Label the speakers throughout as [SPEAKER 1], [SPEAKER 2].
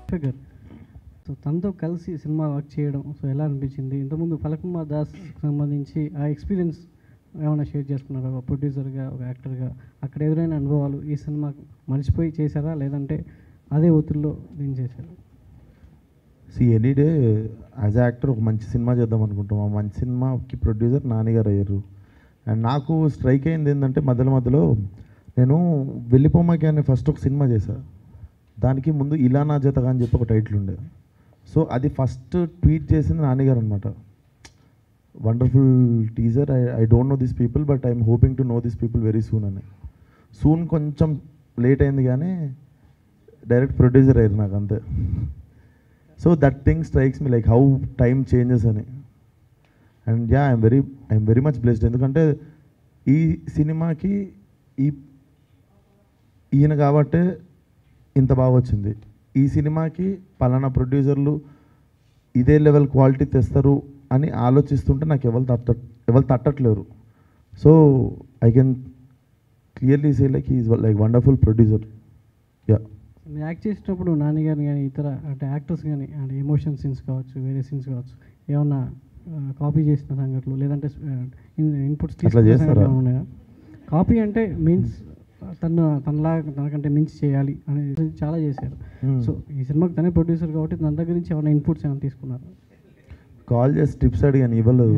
[SPEAKER 1] గారు సో తనతో కలిసి సినిమా వర్క్ చేయడం సో ఎలా అనిపించింది ఇంతకుముందు ఫలకుమార్ దాస్ సంబంధించి ఆ ఎక్స్పీరియన్స్ ఏమైనా షేర్ చేసుకున్నారా ఒక ప్రొడ్యూసర్గా ఒక యాక్టర్గా అక్కడ ఎదురైన అనుభవాలు ఈ సినిమా మర్చిపోయి చేశారా లేదంటే అదే ఒత్తిడిలో దీన్ని చేశారా
[SPEAKER 2] see any day as actor ఒక మంచి సినిమా చేద్దాం అనుకుంటాం ఆ మంచి సినిమాకి ప్రొడ్యూసర్ నాన్నగారు అయ్యారు అండ్ నాకు స్ట్రైక్ అయింది ఏంటంటే మధ్యలో మధ్యలో నేను వెళ్ళిపోమాకి అనే ఫస్ట్ ఒక సినిమా చేశా దానికి ముందు ఇలా నా జతగా అని చెప్పి ఒక టైటిల్ ఉండే సో అది ఫస్ట్ ట్వీట్ చేసింది నాన్నగారు అనమాట wonderful teaser I I don't know this people but I'm hoping to know this people very soon అని సూన్ కొంచెం లేట్ అయింది కానీ డైరెక్ట్ ప్రొడ్యూసర్ అయ్యారు నాకు అంతే so that thing strikes me like how time changes అని and yeah I'm very I'm very much blessed ఎందుకంటే ఈ సినిమాకి ఈ ఈయన కాబట్టే ఇంత బాగా వచ్చింది ఈ సినిమాకి పలానా ప్రొడ్యూసర్లు ఇదే లెవెల్ క్వాలిటీ తెస్తారు అని ఆలోచిస్తుంటే నాకు ఎవరు తట్ట ఎవరు తట్టట్లేరు so I can clearly say like is like wonderful producer yeah
[SPEAKER 1] మీరు యాక్ట్ చేసేటప్పుడు నాన్నగారిని కానీ ఇతర అంటే యాక్టర్స్ కానీ అంటే ఎమోషన్ సీన్స్ కావచ్చు వేరే సీన్స్ కావచ్చు ఏమన్నా కాపీ చేసిన సంఘటనలు లేదంటే ఇన్పుట్స్
[SPEAKER 2] అట్లా చేస్తారా?
[SPEAKER 1] ఉన్నాయా కాపీ అంటే మీన్స్ తను తనలా తనకంటే మించి చేయాలి అనేది చాలా చేశారు
[SPEAKER 2] Hmm.
[SPEAKER 1] సో ఈ సినిమాకి తనే ప్రొడ్యూసర్ కాబట్టి తన దగ్గర నుంచి ఏమైనా ఇన్పుట్స్ ఏమైనా తీసుకున్నారు
[SPEAKER 2] కాల్ చేసి టిప్స్ అడిగాను ఇవ్వలేదు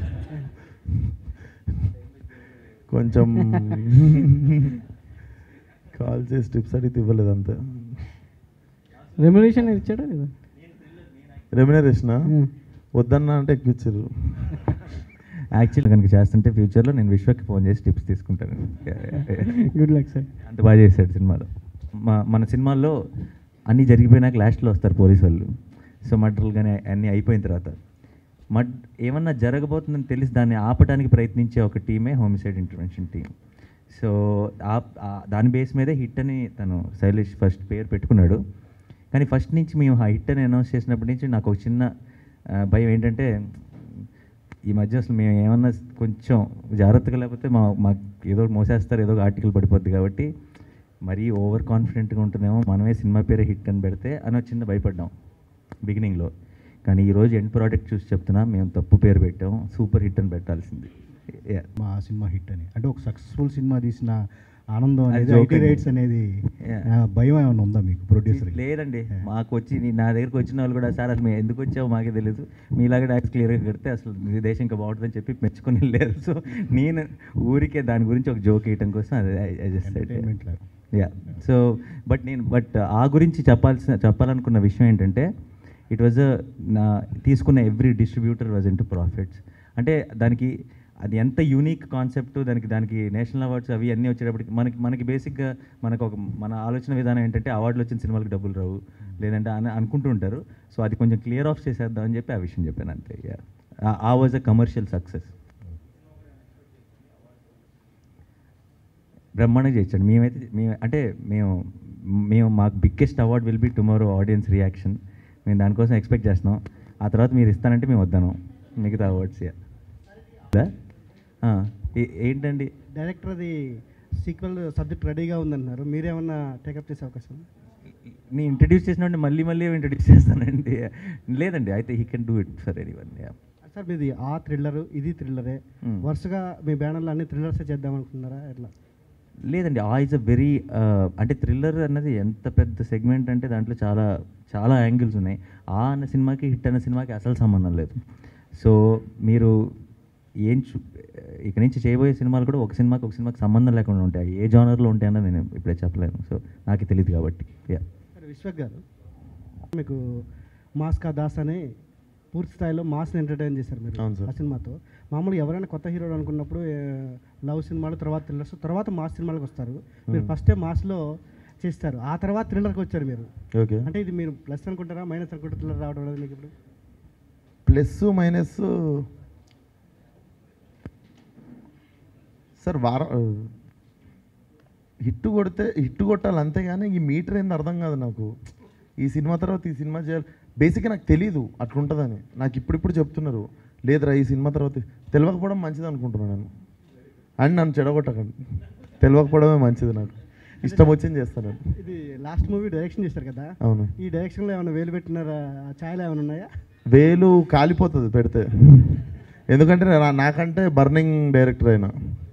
[SPEAKER 2] కొంచెం కాల్ చేసి టిప్స్ అడిగితే ఇవ్వలేదు అంతే
[SPEAKER 1] రెమ్యునేషన్ ఇచ్చాడా లేదా
[SPEAKER 2] రెమ్యునరేషన్
[SPEAKER 1] Hmm.
[SPEAKER 2] వద్దన్నా అంటే ఎక్కిచ్చారు
[SPEAKER 3] యాక్చువల్లీ కనుక చేస్తుంటే ఫ్యూచర్లో నేను విశ్వకి ఫోన్ చేసి టిప్స్ తీసుకుంటాను
[SPEAKER 1] గుడ్ లక్ సార్
[SPEAKER 3] అంత బాగా చేశాడు సినిమాలో మా మన సినిమాల్లో అన్నీ జరిగిపోయినాక లాస్ట్లో వస్తారు పోలీసు వాళ్ళు సో మర్డర్లు కానీ అన్నీ అయిపోయిన తర్వాత మడ్ ఏమన్నా జరగబోతుందని తెలిసి దాన్ని ఆపడానికి ప్రయత్నించే ఒక టీమే హోమిసైడ్ ఇంటర్వెన్షన్ టీం సో ఆ ఆ- దాని బేస్ మీదే హిట్ అని తను శైలేష్ ఫస్ట్ పేరు పెట్టుకున్నాడు కానీ ఫస్ట్ నుంచి మేము ఆ హిట్ అని అనౌన్స్ చేసినప్పటి నుంచి నాకు ఒక చిన్న ఆ, భయం ఏంటంటే ఈ మధ్య అసలు మేము ఏమన్నా కొంచెం జాగ్రత్తగా లేకపోతే మా మాకు ఏదో ఒకటి మోసేస్తారు ఏదో ఒక ఆర్టికల్ పడిపోద్ది కాబట్టి మరీ ఓవర్ కాన్ఫిడెంట్గా ఉంటుందేమో మనమే సినిమా పేరే హిట్ అని పెడితే అని ఒక చిన్న భయపడ్డాం బిగినింగ్లో కానీ ఈరోజు ఎండ్ ప్రోడక్ట్ చూసి చెప్తున్నా మేము తప్పు పేరు పెట్టాం సూపర్ హిట్ అని పెట్టాల్సింది Yeah.
[SPEAKER 4] మా సినిమా హిట్ అని అంటే ఒక సక్సెస్ఫుల్ సినిమా తీసిన ఆనందం
[SPEAKER 3] అది
[SPEAKER 4] అనేది
[SPEAKER 3] joke
[SPEAKER 4] ఐటీ
[SPEAKER 3] అండి.
[SPEAKER 4] రైట్స్ అనేది
[SPEAKER 3] Yeah.
[SPEAKER 4] ఆ, భయం ఏమైనా ఉందా మీకు ప్రొడ్యూసర్
[SPEAKER 3] లేదండి మాకు వచ్చి నీ- నా దగ్గరికి వచ్చిన వాళ్ళు కూడా సార్ అసలు మేము ఎందుకు వచ్చామో మాకే తెలియదు మీలాగా డాక్స్ క్లియర్గా కడితే అసలు ఈ దేశం ఇంకా బాగుంటుందని చెప్పి మెచ్చుకొని లేరు సో నేను ఊరికే దాని గురించి ఒక జోక్ వేయటం కోసం అది
[SPEAKER 4] Entertainment లాగా.
[SPEAKER 3] యా సో బట్ నేను బట్ ఆ గురించి చెప్పాల్సిన చెప్పాలనుకున్న విషయం ఏంటంటే ఇట్ వాజ్ నా తీసుకున్న every distributor was into profits అంటే దానికి అది ఎంత యూనిక్ కాన్సెప్ట్ దానికి దానికి నేషనల్ అవార్డ్స్ అవి అన్నీ వచ్చేటప్పటికి మనకి మనకి బేసిక్గా మనకు ఒక మన ఆలోచన విధానం ఏంటంటే అవార్డులు వచ్చిన సినిమాలకు డబ్బులు రావు లేదంటే అని అనుకుంటూ ఉంటారు సో అది కొంచెం క్లియర్ ఆఫ్ చేసేద్దాం అని చెప్పి ఆ విషయం చెప్పాను అంతే Yeah. ఆ- ఆ వాజ్ అ కమర్షియల్ సక్సెస్ బ్రహ్మాండంగా చేయించాడు మేమైతే మేము అంటే మేము మేము మాకు biggest award will be tomorrow audience reaction మేము దానికోసం ఎక్స్పెక్ట్ చేస్తున్నాం ఆ తర్వాత మీరు ఇస్తానంటే మేము వద్దాను మిగతా అవార్డ్స్ ఏంటండి
[SPEAKER 5] డైరెక్టర్ అది సీక్వెల్ సబ్జెక్ట్ రెడీగా ఉందంటున్నారు మీరేమన్నా టేకప్ చేసే అవకాశం ఉందా?
[SPEAKER 3] నేను ఇంట్రడ్యూస్ చేసినప్పుడు మళ్ళీ మళ్ళీ ఇంట్రడ్యూస్ చేస్తానండి లేదండి అయితే he can do it for anyone
[SPEAKER 5] sir మీది ఆ థ్రిల్లర్ ఇది థ్రిల్లరే
[SPEAKER 3] Hmm.
[SPEAKER 5] వరుసగా మీ బ్యానర్లో అన్ని థ్రిల్లర్సే చేద్దాం అనుకుంటున్నారా ఎట్లా
[SPEAKER 3] లేదండి ఆ ఇస్ అ వెరీ అంటే థ్రిల్లర్ అన్నది ఎంత పెద్ద సెగ్మెంట్ అంటే దాంట్లో చాలా చాలా యాంగిల్స్ ఉన్నాయి ఆ అన్న సినిమాకి హిట్ అన్న సినిమాకి అసలు సంబంధం లేదు సో మీరు ఏం చూ ఇక నుంచి చేయబోయే సినిమాలు కూడా ఒక సినిమాకి ఒక సినిమాకి సంబంధం లేకుండా ఉంటాయి ఏ జానర్లో ఉంటాయన్నది నేను ఇప్పుడే చెప్పలేను సో నాకు తెలియదు కాబట్టి యా
[SPEAKER 5] సరే విశ్వక్ గారు మీకు మాస్కా దాస్ అని పూర్తి స్థాయిలో మాస్ని ఎంటర్టైన్ చేశారు మీరు
[SPEAKER 2] అవును సార్.
[SPEAKER 5] ఆ సినిమాతో మామూలుగా ఎవరైనా కొత్త హీరోలు అనుకున్నప్పుడు ఏ, లవ్ సినిమాలు తర్వాత థ్రిల్లర్స్ తర్వాత మాస్ సినిమాలకు వస్తారు మీరు ఫస్టే మాస్లో చేస్తారు ఆ తర్వాత థ్రిల్లర్కి వచ్చారు మీరు
[SPEAKER 2] ఓకే
[SPEAKER 5] అంటే ఇది మీరు ప్లస్ అనుకుంటారా మైనస్ అనుకుంటారా థ్రిల్లర్ రావడం అనేది మీకు ఇప్పుడు
[SPEAKER 2] ప్లస్ మైనస్ సార్ వార హిట్ కొడితే హిట్ కొట్టాలి అంతేగాని ఈ మీటర్ ఏంది అర్థం కాదు నాకు ఈ సినిమా తర్వాత ఈ సినిమా చేయాలి బేసిక్గా నాకు తెలీదు అట్లుంటుందని నాకు ఇప్పుడిప్పుడు చెప్తున్నారు లేదురా ఈ సినిమా తర్వాత తెలియకపోవడం మంచిది అనుకుంటున్నాను నేను అండ్ నన్ను చెడగొట్టకండి తెలియకపోవడమే మంచిది నాకు ఇష్టం వచ్చింది చేస్తాను
[SPEAKER 5] ఇది లాస్ట్ మూవీ డైరెక్షన్ చేశారు కదా
[SPEAKER 2] అవును
[SPEAKER 5] ఈ డైరెక్షన్లో ఏమైనా వేలు పెట్టినారా ఛాయలు ఏమైనా ఉన్నాయా
[SPEAKER 2] వేలు కాలిపోతుంది పెడితే ఎందుకంటే నా- నాకంటే బర్నింగ్ డైరెక్టర్ అయినా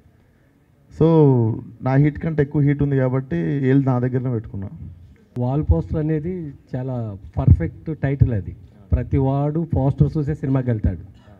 [SPEAKER 2] సో నా హీట్ కంటే ఎక్కువ హీట్ ఉంది కాబట్టి వేలు నా దగ్గరనే పెట్టుకున్నా
[SPEAKER 6] వాల్ పోస్టర్ అనేది చాలా పర్ఫెక్ట్ టైటిల్ అది ప్రతి వాడు పోస్టర్ చూసే సినిమాకి వెళ్తాడు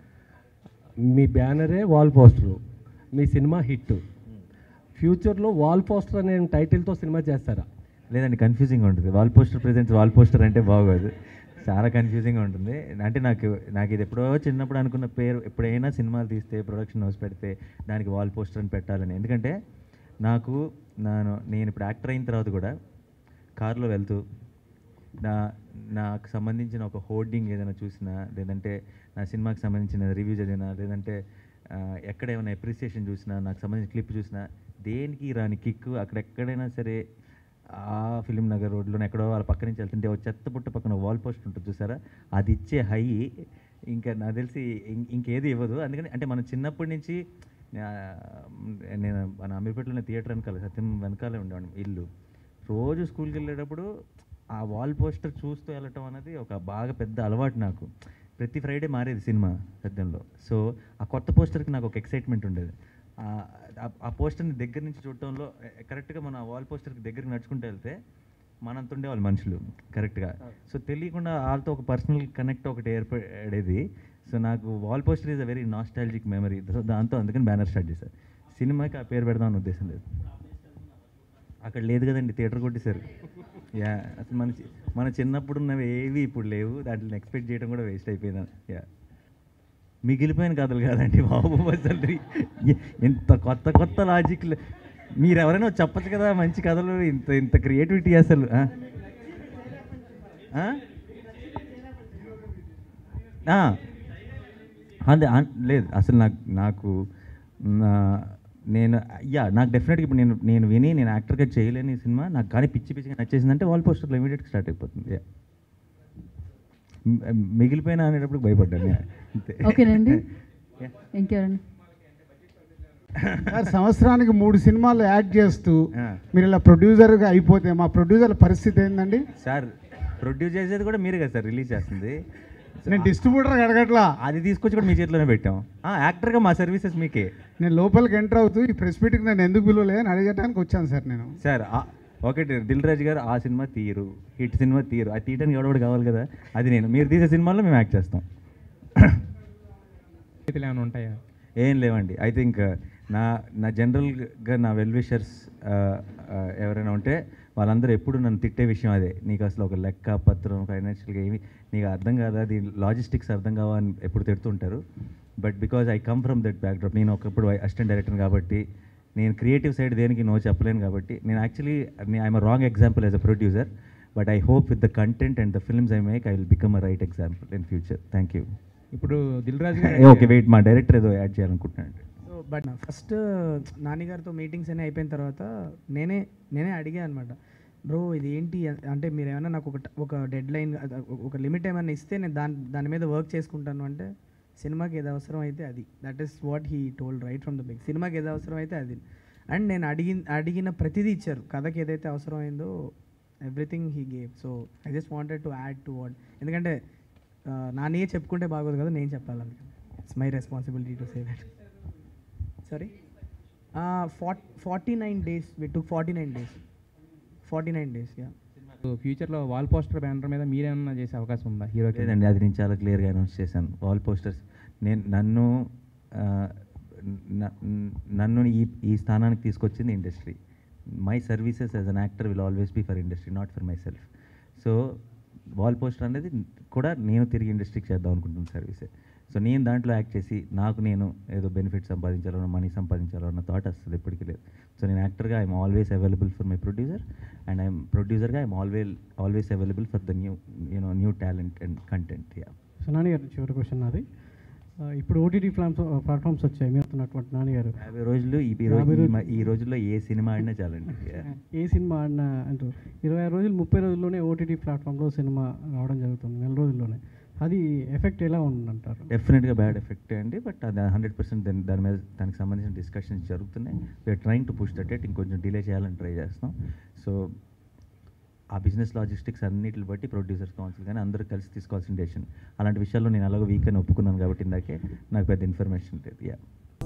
[SPEAKER 6] మీ బ్యానరే వాల్ పోస్టరు మీ సినిమా హిట్ ఫ్యూచర్లో వాల్ పోస్టర్ అనే టైటిల్తో సినిమా చేస్తారా
[SPEAKER 3] లేదండి కన్ఫ్యూజింగ్ ఉంటుంది wall poster presents wall poster అంటే బాగోదు చాలా కన్ఫ్యూజింగ్గా ఉంటుంది అంటే నాకు నాకు ఇది ఎప్పుడో చిన్నప్పుడు అనుకున్న పేరు ఎప్పుడైనా సినిమాలు తీస్తే ప్రొడక్షన్ హౌస్ పెడితే దానికి వాల్ పోస్టర్ అని పెట్టాలని ఎందుకంటే నాకు నేను నేను ఇప్పుడు యాక్టర్ అయిన తర్వాత కూడా కారులో వెళ్తూ నా నాకు సంబంధించిన ఒక హోర్డింగ్ ఏదైనా చూసినా లేదంటే నా సినిమాకి సంబంధించిన రివ్యూ చదివినా లేదంటే ఆ, ఎక్కడ ఏమైనా అప్రిసియేషన్ చూసినా నాకు సంబంధించిన క్లిప్ చూసినా దేనికి రాని కిక్ అక్కడ ఎక్కడైనా సరే ఆ ఫిలిం నగర్ రోడ్లో ఎక్కడో వాళ్ళ పక్క నుంచి వెళ్తుంటే ఒక చెత్త పుట్ట పక్కన వాల్ పోస్ట్ ఉంటుంది చూసారా అది ఇచ్చే హై ఇంకా నాకు తెలిసి ఇం- ఇంకేది ఇవ్వదు అందుకని అంటే మనం చిన్నప్పటి నుంచి ఆ, నేను మన అమీర్పేటలోనే థియేటర్ వెనకాల సత్యం వెనకాలే ఉండేవాడిని ఇల్లు రోజు స్కూల్కి వెళ్ళేటప్పుడు ఆ వాల్ పోస్టర్ చూస్తూ వెళ్ళటం అనేది ఒక బాగా పెద్ద అలవాటు నాకు ప్రతి ఫ్రైడే మారేది సినిమా సత్యంలో సో ఆ కొత్త పోస్టర్కి నాకు ఒక ఎక్సైట్మెంట్ ఉండేది ఆ- ఆ- ఆ పోస్టర్ని దగ్గర నుంచి చూడటంలో కరెక్ట్గా మన వాల్ పోస్టర్కి దగ్గరికి నడుచుకుంటూ వెళ్తే మనంత ఉండేవాళ్ళు మనుషులు కరెక్ట్గా సో తెలియకుండా వాళ్ళతో ఒక పర్సనల్ కనెక్ట్ ఒకటి ఏర్పడేది సో నాకు wall poster is a very nostalgic memory so దాంతో అందుకని బ్యానర్ స్టార్ట్ చేశారు సినిమాకి ఆ పేరు పెడదామని ఉద్దేశం లేదు అక్కడ లేదు కదండి థియేటర్ కొట్టేశారు యా అసలు మన చి- మన చిన్నప్పుడు ఉన్నవి ఏవి ఇప్పుడు లేవు దాంట్లో ఎక్స్పెక్ట్ చేయడం కూడా వేస్ట్ అయిపోయింది యా మిగిలిపోయిన కథలు కాదండి బాబు అసలు ఎ- ఇంత కొత్త కొత్త లాజిక్లు మీరు ఎవరైనా చెప్పచ్చు కదా మంచి కథలు ఇంత ఇంత క్రియేటివిటీ అసలు ఆ? ఆ? ఆ. అదే అన్- లేదు అసలు నాకు నాకు నా- నేను యా నాకు డెఫినెట్గా ఇప్పుడు నేను నేను విని నేను యాక్టర్గా చేయలేని ఈ సినిమా నాకు కానీ పిచ్చి పిచ్చిగా నచ్చేసిందంటే వాల్ పోస్టర్లో ఇమీడియట్గా స్టార్ట్ అయిపోతుంది యా మ్- మిగిలిపోయిన అనేటప్పుడు భయపడ్డాను యా. అంతే
[SPEAKER 7] ఓకేనండి
[SPEAKER 3] యా.
[SPEAKER 7] ఇంకెవరండి
[SPEAKER 8] సార్ సంవత్సరానికి మూడు సినిమాలు యాక్ట్ చేస్తూ
[SPEAKER 3] ఆ.
[SPEAKER 8] మీరు ఇలా ప్రొడ్యూసర్గా అయిపోతే మా ప్రొడ్యూసర్ల పరిస్థితి ఏందండి
[SPEAKER 3] సార్ ప్రొడ్యూస్ చేసేది కూడా మీరే కదా సార్ రిలీజ్ చేస్తుంది
[SPEAKER 8] నేను డిస్ట్రిబ్యూటర్ అడగట్లా
[SPEAKER 3] అది తీసుకొచ్చి కూడా మీ చేతిలోనే పెట్టాం ఆ, యాక్టర్గా మా సర్వీసెస్ మీకే
[SPEAKER 8] నేను లోపలికి ఎంటర్ అవుతూ ఈ ప్రెస్ మీట్కి నేను ఎందుకు పిలవలే అని అడగటానికి వచ్చాను సార్ నేను
[SPEAKER 3] సార్ ఆ- ఒకటి దిల్ రాజు గారు ఆ సినిమా తీయరు హిట్ సినిమా తీయరు అది తీయడానికి ఎవడబడి కావాలి కదా అది నేను మీరు తీసే సినిమాల్లో మేము యాక్ట్ చేస్తాం
[SPEAKER 6] చేతులు ఏమైనా ఉంటాయా
[SPEAKER 3] ఏం లేవండి ఐ థింక్ నా నా జనరల్గా నా వెల్ విషర్స్ ఎవరైనా ఉంటే వాళ్ళందరూ ఎప్పుడు నన్ను తిట్టే విషయం అదే నీకు అసలు ఒక లెక్క పత్రం ఫైనాన్షియల్గా ఏమి నీకు అర్థం కాదా దీని లాజిస్టిక్స్ అర్థం కావా అని ఎప్పుడు తిడుతుంటారు but because I come from that backdrop నేను ఒకప్పుడు అసిస్టెంట్ డైరెక్టర్ కాబట్టి నేను క్రియేటివ్ సైడ్ దేనికి నో చెప్పలేను కాబట్టి నేను actually I'm wrong example as a producer but I hope with the content and the films I make I will become a right example in future thank you
[SPEAKER 6] ఇప్పుడు Dil Raju
[SPEAKER 3] okay wait మా director ఏదో ad చేయాలనుకుంటున్నాను
[SPEAKER 9] so but first నాన్నగారితో meetings అన్నీ అయిపోయిన తర్వాత నేనే నేనే అడిగా అనమాట బ్రో ఇది ఏంటి అంటే మీరు ఏమైనా నాకు ఒక ఒక డెడ్ లైన్ ఒక లిమిట్ ఏమైనా ఇస్తే నేను దాని దాని మీద వర్క్ చేసుకుంటాను అంటే సినిమాకి ఏది అవసరం అయితే అది that is what he told right from the big సినిమాకి ఏది అవసరం అయితే అది అండ్ నేను అడిగిన అడిగిన ప్రతిదీ ఇచ్చారు కథకి ఏదైతే అవసరమైందో everything he gave so I just wanted to add to what ఎందుకంటే నాన్నయ్యే చెప్పుకుంటే బాగోదు కదా నేను చెప్పాలి it's my responsibility to save it sorry forty nine days we to forty nine days forty nine days yeah
[SPEAKER 6] ఫ్యూచర్లో వాల్ పోస్టర్ బ్యానర్ మీద మీరేమన్నా చేసే అవకాశం ఉందా హీరోకి
[SPEAKER 3] లేదండి అది నేను చాలా క్లియర్గా అనౌన్స్ చేశాను వాల్ పోస్టర్స్ నేను నన్ను ఆ, న- నన్ను ఈ ఈ స్థానానికి తీసుకొచ్చింది industry my services as an actor will always be for industry not for myself so wall poster అనేది కూడా నేను తిరిగి ఇండస్ట్రీకి చేద్దాం అనుకుంటున్న సర్వీసే సో నేను దాంట్లో యాక్ట్ చేసి నాకు నేను ఏదో బెనిఫిట్ సంపాదించాలన్న మనీ సంపాదించాలన్న థాట్ వస్తుంది ఎప్పటికీ లేదు సో నేను యాక్టర్గా I'm always available for my producer and I'm ప్రొడ్యూసర్గా I'm always always available for the new you know new talent and content yeah
[SPEAKER 1] so Nani గారు చివరి క్వశ్చన్ నాది ఆ, ఇప్పుడు ఓటీటీ ప్లాట్ఫామ్స్ ప్లాట్ఫామ్స్ వచ్చాయి మీరు అన్నటువంటి నాని గారు
[SPEAKER 3] యాభై రోజులు ఈ ఈ
[SPEAKER 1] యాభై
[SPEAKER 3] రోజు- ఈ
[SPEAKER 1] రోజులు.
[SPEAKER 3] మ- ఈ రోజుల్లో ఏ సినిమా ఆడినా చాలండి Yeah.
[SPEAKER 1] ఏ సినిమా ఆడినా అంటూ ఇరవై ఆరు రోజులు ముప్పై రోజుల్లోనే ఓటీటీ ప్లాట్ఫామ్లో సినిమా రావడం జరుగుతుంది నెల రోజుల్లోనే అది ఎఫెక్ట్ ఎలా ఉందంటారు
[SPEAKER 3] డెఫినెట్గా బ్యాడ్ ఎఫెక్ట్ అండి బట్ అది హండ్రెడ్ పర్సెంట్ దాని దాని మీద దానికి సంబంధించిన డిస్కషన్స్ జరుగుతున్నాయి we're trying to push that date ఇంకొంచెం డిలే చేయాలని ట్రై చేస్తాం సో ఆ బిజినెస్ లాజిస్టిక్స్ అన్నిటిని బట్టి ప్రొడ్యూసర్స్ కౌన్సిల్ కానీ అందరూ కలిసి తీసుకోవాల్సిన డెసిషన్ అలాంటి విషయాల్లో నేను అలాగో వీక్ అని ఒప్పుకున్నాను కాబట్టి ఇందాకే నాకు పెద్ద ఇన్ఫర్మేషన్ లేదు యా